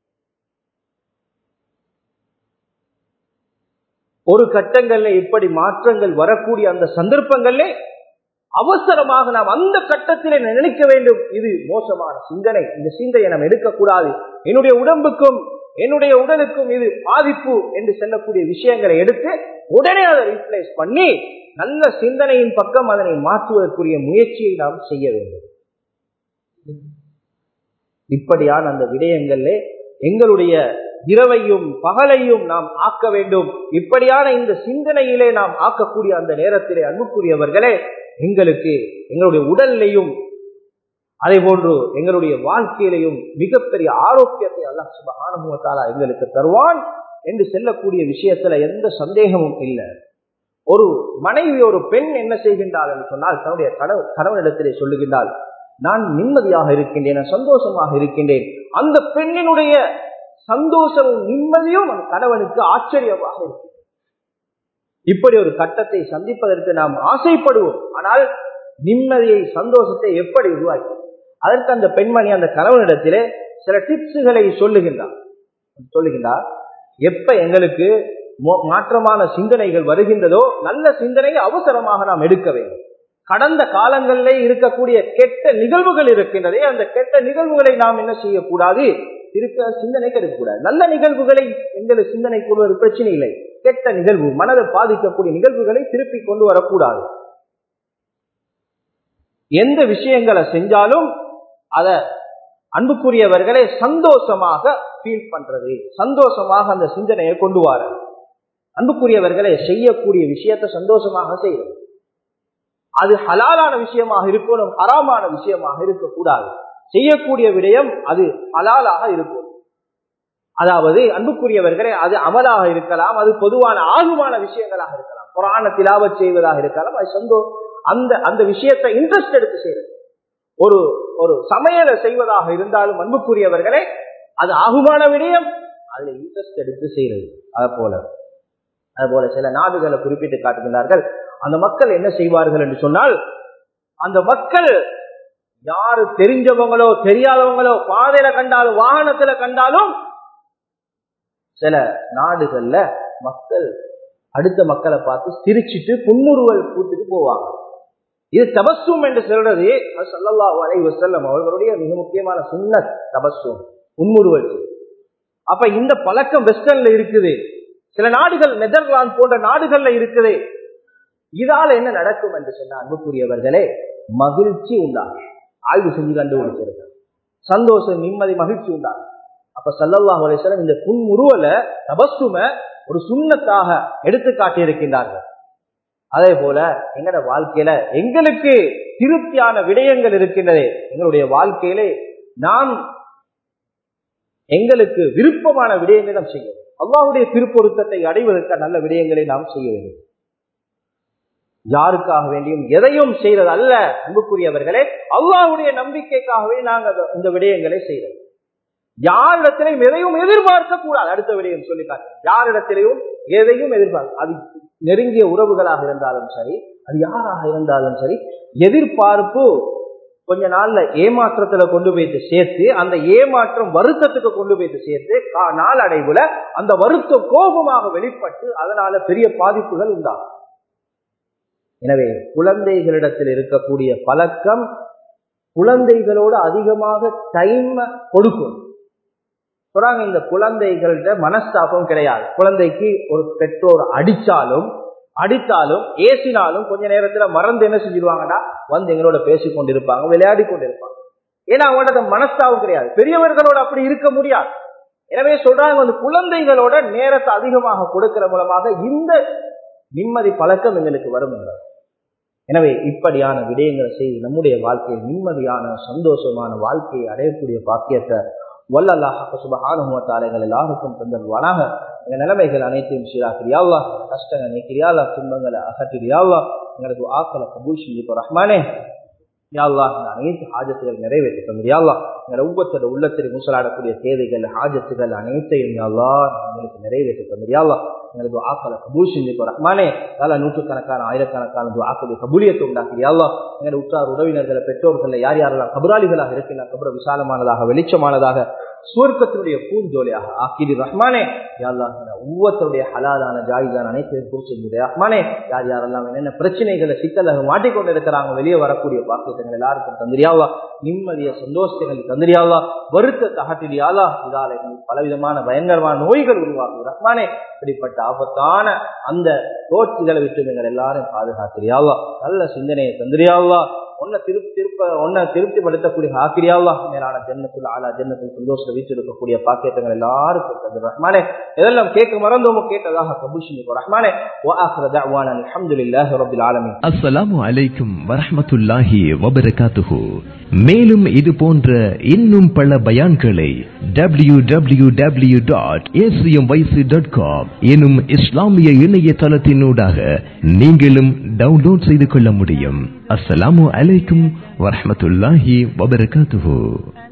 ஒரு கட்டங்கள்ல இப்படி மாற்றங்கள் வரக்கூடிய அந்த சந்தர்ப்பங்கள்ல அவசரமாக நாம் அந்த கட்டத்திலே நினைக்க வேண்டும் இது மோசமான சிந்தனை இந்த சிந்தையை நாம் எடுக்கக்கூடாது என்னுடைய உடம்புக்கும் என்னுடைய உடலுக்கும் இது பாதிப்பு என்று சொல்லக்கூடிய விஷயங்களை எடுத்து உடனே அதை ரீப்ளேஸ் பண்ணி நல்ல சிந்தனையின் பக்கம் அதனை மாற்றுவதற்குரிய முயற்சியை நாம் செய்ய வேண்டும் இப்படியான அந்த விடயங்களிலே எங்களுடைய இரவையும் பகலையும் நாம் ஆக்க வேண்டும் இப்படியான இந்த சிந்தனையிலே நாம் ஆக்கக்கூடிய அந்த நேரத்திலே அன்புக்குரியவர்களே எங்களுக்கு எங்களுடைய உடல்லையும் அதே போன்று எங்களுடைய வாழ்க்கையிலையும் மிகப்பெரிய ஆரோக்கியத்தை அல்லாஹ் சுபகானுபவத்தாலா எங்களுக்கு தருவான் என்று செல்லக்கூடிய விஷயத்துல எந்த சந்தேகமும் இல்லை ஒரு மனைவி ஒரு பெண் என்ன செய்கின்றாள் என்று சொன்னால் தன்னுடைய கணவ கணவனிடத்திலே சொல்லுகின்றாள் நான் நிம்மதியாக இருக்கின்றேன் நான் சந்தோஷமாக இருக்கின்றேன் அந்த பெண்ணினுடைய சந்தோஷமும் நிம்மதியும் அந்த கணவனுக்கு ஆச்சரியமாக இருக்கு இப்படி ஒரு கட்டத்தை சந்திப்பதற்கு நாம் ஆசைப்படுவோம் ஆனால் நிம்மதியை சந்தோஷத்தை எப்படி உருவாக்கி அதற்கு அந்த பெண்மணி அந்த கணவனிடத்திலே சில டிப்ஸுகளை சொல்லுகின்றார் சொல்லுகின்றார் எப்ப எங்களுக்கு மாற்றமான சிந்தனைகள் வருகின்றதோ நல்ல சிந்தனையை அவசரமாக நாம் எடுக்க வேண்டும் கடந்த காலங்களிலே இருக்கக்கூடிய கெட்ட நிகழ்வுகள் இருக்கின்றதே அந்த கெட்ட நிகழ்வுகளை நாம் என்ன செய்யக்கூடாது இருக்க சிந்தனை கிடைக்கக்கூடாது நல்ல நிகழ்வுகளை எங்களுக்கு சிந்தனை கொள்வது பிரச்சனை இல்லை கெட்ட நிகழ்வு மனதை பாதிக்கக்கூடிய நிகழ்வுகளை திருப்பி கொண்டு வரக்கூடாது எந்த விஷயங்களை செஞ்சாலும் அத அன்புக்குரியவர்களை சந்தோஷமாக ஃபீல் பண்றது சந்தோஷமாக அந்த சிந்தனையை கொண்டு வர அன்புக்குரியவர்களை செய்யக்கூடிய விஷயத்தை சந்தோஷமாக செய்யறது அது ஹலாலான விஷயமாக இருக்கணும் ஹராமான விஷயமாக இருக்கக்கூடாது செய்யக்கூடிய விடயம் அது ஹலாலாக இருக்கும் அதாவது அன்புக்குரியவர்களே அது அமலாக இருக்கலாம் அது பொதுவான ஆகுமான விஷயங்களாக இருக்கலாம் புராண திலாவத் செய்வதாக இருக்கலாம் அது சந்தோ அந்த அந்த விஷயத்தை இன்ட்ரெஸ்ட் எடுத்து செய்யறது ஒரு ஒரு சமையலை செய்வதாக இருந்தாலும் அன்புக்குரியவர்களே அது ஆகுமான விடயம் அதுல இன்ட்ரெஸ்ட் எடுத்து செய்யறது அது போல அது போல சில நாடுகளை குறிப்பிட்டு காட்டுகின்றார்கள் அந்த மக்கள் என்ன செய்வார்கள் என்று சொன்னால் அந்த மக்கள் யாரு தெரிஞ்சவங்களோ தெரியாதவங்களோ பாதையில கண்டாலும் வாகனத்துல கண்டாலும் சில நாடுகள்ல மக்கள் அடுத்த மக்களை பார்த்து சிரிச்சிட்டு புன்முறுவல் கூட்டுட்டு போவாங்க இது தபசும் என்று சொல்றது சல்லல்லா அலை வசல்லம் அவர்களுடைய மிக முக்கியமான சுண்ணத் தபசும் புன்முறுவல் அப்ப இந்த பழக்கம் வெஸ்டர்ன்ல இருக்குது சில நாடுகள் நெதர்லாந்து போன்ற நாடுகள்ல இருக்குது இதால என்ன நடக்கும் என்று சொன்ன அன்புக்குரியவர்களே மகிழ்ச்சி உண்டாகும் ஆய்வு செஞ்சு கண்டுபிடிச்சிருக்க சந்தோஷம் நிம்மதி மகிழ்ச்சி உண்டாகும் அப்ப சல்லல்லாஹ் அலிஸ்லாம் இந்த புன்முறுவல தபசும ஒரு சுண்ணத்தாக எடுத்து காட்டியிருக்கின்றார்கள் அதே போல எங்கட வாழ்க்கையில எங்களுக்கு திருப்தியான விடயங்கள் இருக்கின்றதே எங்களுடைய வாழ்க்கையிலே நாம் எங்களுக்கு விருப்பமான விடயங்களை நாம் செய்ய வேண்டும் அல்லாவுடைய திருப்பொருத்தத்தை அடைவதற்கு நல்ல விடயங்களை நாம் செய்ய வேண்டும் யாருக்காக வேண்டியும் எதையும் செய்யறது அல்ல அன்புக்குரியவர்களே அல்லாவுடைய நம்பிக்கைக்காகவே நாங்கள் இந்த விடயங்களை செய்யறது யாரிடத்திலையும் எதையும் எதிர்பார்க்க கூடாது அடுத்த விடயம் சொல்லிக்காட்டு யாரிடத்திலையும் எதையும் எதிர்பார்க்க அது நெருங்கிய உறவுகளாக இருந்தாலும் சரி அது யாராக இருந்தாலும் சரி எதிர்பார்ப்பு கொஞ்ச நாள்ல ஏமாற்றத்துல கொண்டு போயிட்டு சேர்த்து அந்த ஏமாற்றம் வருத்தத்துக்கு கொண்டு போயிட்டு சேர்த்து நாளடைவுல அந்த வருத்தம் கோபமாக வெளிப்பட்டு அதனால பெரிய பாதிப்புகள் உண்டாகும் எனவே குழந்தைகளிடத்தில் இருக்கக்கூடிய பழக்கம் குழந்தைகளோடு அதிகமாக டைம் கொடுக்கும் சொல்றாங்க இந்த குழந்தைகள்கிட்ட மனஸ்தாபம் கிடையாது குழந்தைக்கு ஒரு பெற்றோர் அடிச்சாலும் அடித்தாலும் ஏசினாலும் கொஞ்ச நேரத்துல மறந்து என்ன செஞ்சிருவாங்கடா வந்து எங்களோட பேசி கொண்டிருப்பாங்க விளையாடி கொண்டிருப்பாங்க ஏன்னா அவங்களோட மனஸ்தாபம் கிடையாது பெரியவர்களோட அப்படி இருக்க முடியாது எனவே சொல்றாங்க வந்து குழந்தைகளோட நேரத்தை அதிகமாக கொடுக்கிற மூலமாக இந்த நிம்மதி பழக்கம் எங்களுக்கு வரும் எனவே இப்படியான விடயங்களை செய்து நம்முடைய வாழ்க்கையில் நிம்மதியான சந்தோஷமான வாழ்க்கையை அடையக்கூடிய பாக்கியத்தை வல்லல்லாஹ் சுபஹானுவத்தாலைகள் எல்லாருக்கும் தந்தல்வானாக எங்க நிலைமைகள் அனைத்தையும் சீராக்கிறியாவா கஷ்டங்கள் நீக்கிறியாவா துன்பங்களை அகற்றிறியாவா எங்களுக்கு ஆக்களை கபூல் செஞ்சுக்கோ ரஹ்மானே யாழ்லா இந்த அனைத்து ஹாஜத்துகள் நிறைவேற்றி தந்திரியாவா எங்களை ஒவ்வொருத்தோட உள்ளத்தில் முசலாடக்கூடிய தேவைகள் ஹாஜத்துகள் அனைத்தையும் யாழ்லா எங்களுக்கு நிறைவேற்றி தந்திரியாவா எங்களுக்கு ஆக்களை கபூல் செஞ்சுக்கோ ரஹ்மானே பல நூற்றுக்கணக்கான ஆயிரக்கணக்கான ஆக்களுடைய கபூலியத்தை உண்டாக்கிறியாவா எங்களை உற்றார் உறவினர்களை பெற்றோர்கள் யார் யாரெல்லாம் கபராளிகளாக இருக்கின்ற கபர விசாலமானதாக வெளிச்சமானதாக சுவர்க்கத்தினுடைய பூஞ்சோலையாக ஆக்கிடி ரஹ்மானே யாரெல்லாம் ஒவ்வொருத்தருடைய ஹலாலான ஜாயிதான அனைத்தையும் குறிச்சு ரஹ்மானே யார் யாரெல்லாம் என்னென்ன பிரச்சனைகளை சிக்கலாக மாட்டிக்கொண்டு இருக்கிறாங்க வெளியே வரக்கூடிய பாக்கியங்கள் எல்லாருக்கும் தந்திரியாவா நிம்மதிய சந்தோஷங்கள் தந்திரியாவா வருத்தத்தை அகற்றிடியாவா இதால பலவிதமான பயங்கரமான நோய்கள் உருவாகும் ரஹ்மானே இப்படிப்பட்ட ஆபத்தான அந்த தோற்றுகளை விட்டு எங்கள் எல்லாரும் பாதுகாத்திரியாவா நல்ல சிந்தனையை தந்திரியாவா உன்னை திருப்தி திருப்ப உன்னை திருப்திப்படுத்தக்கூடிய ஆக்கிரியாவா மேலான ஜன்னத்துல ஆலா ஜன்னத்தில் சந்தோஷம் வீட்டிருக்கக்கூடிய பாக்கியத்தங்கள் எல்லாருக்கும் தந்து ரஹ்மானே எதெல்லாம் கேட்க மறந்தோமோ கேட்டதாக கபூஷினிக்கோ ரஹ்மானே وآخر دعوانا الحمد لله رب العالمين அஸ்ஸலாமு அலைக்கும் வரஹ்மத்துல்லாஹி வபரகாத்துஹு மேலும் இது போன்ற இன்னும் பல பயான்களை W W W dot dot com எனும் இஸ்லாமிய இணையதளத்தினூடாக நீங்களும் டவுன்லோட் செய்து கொள்ள முடியும் அஸ்ஸலாமு அலைக்கும் வரஹ்மத்துல்லாஹி வபரகாத்துஹு